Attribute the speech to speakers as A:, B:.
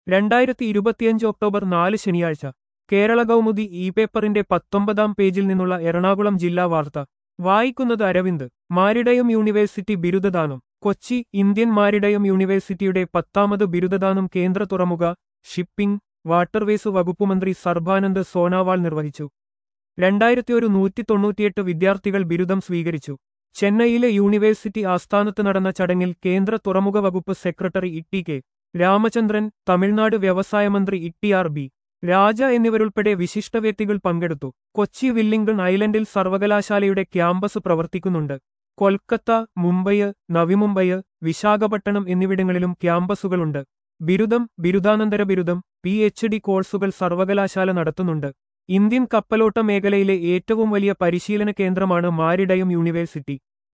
A: രണ്ടായിരത്തി ഇരുപത്തിയഞ്ച് ഒക്ടോബർ നാല് ശനിയാഴ്ച കേരള കൗമുദി ഇ പേപ്പറിന്റെ പത്തൊമ്പതാം പേജിൽ നിന്നുള്ള എറണാകുളം ജില്ലാ വാർത്ത വായിക്കുന്നത് അരവിന്ദ് മാരിടയം യൂണിവേഴ്സിറ്റി ബിരുദദാനം കൊച്ചി ഇന്ത്യൻ മാരിടയം യൂണിവേഴ്സിറ്റിയുടെ പത്താമത് ബിരുദദാനം കേന്ദ്ര തുറമുഖ ഷിപ്പിംഗ് വാട്ടർവേസ് വകുപ്പുമന്ത്രി സർബാനന്ദ് സോനാവാൾ നിർവഹിച്ചു രണ്ടായിരത്തി ഒരു നൂറ്റി തൊണ്ണൂറ്റിയെട്ട് വിദ്യാർത്ഥികൾ ബിരുദം സ്വീകരിച്ചു ചെന്നൈയിലെ യൂണിവേഴ്സിറ്റി ആസ്ഥാനത്ത് നടന്ന ചടങ്ങിൽ കേന്ദ്ര തുറമുഖ വകുപ്പ് secretary E K Ramachandran Tamil Nadu വ്യവസായ മന്ത്രി ഇ ആർ ബി രാജ എന്നിവരുൾപ്പെടെ വിശിഷ്ട വ്യക്തികൾ പങ്കെടുത്തു കൊച്ചി വില്ലിംഗൺ ഐലൻഡിൽ സർവകലാശാലയുടെ ക്യാമ്പസ് പ്രവർത്തിക്കുന്നുണ്ട് കൊൽക്കത്ത മുംബൈ നവിമുംബൈ വിശാഖപട്ടണം എന്നിവിടങ്ങളിലും ക്യാമ്പസുകളുണ്ട് ബിരുദം ബിരുദാനന്തര ബിരുദം പി എച്ച് ഡി കോഴ്സുകൾ സർവകലാശാല നടത്തുന്നുണ്ട് ഇന്ത്യൻ കപ്പലോട്ട മേഖലയിലെ ഏറ്റവും വലിയ പരിശീലന കേന്ദ്രമാണ് മാരിടയം യൂണിവേഴ്സിറ്റി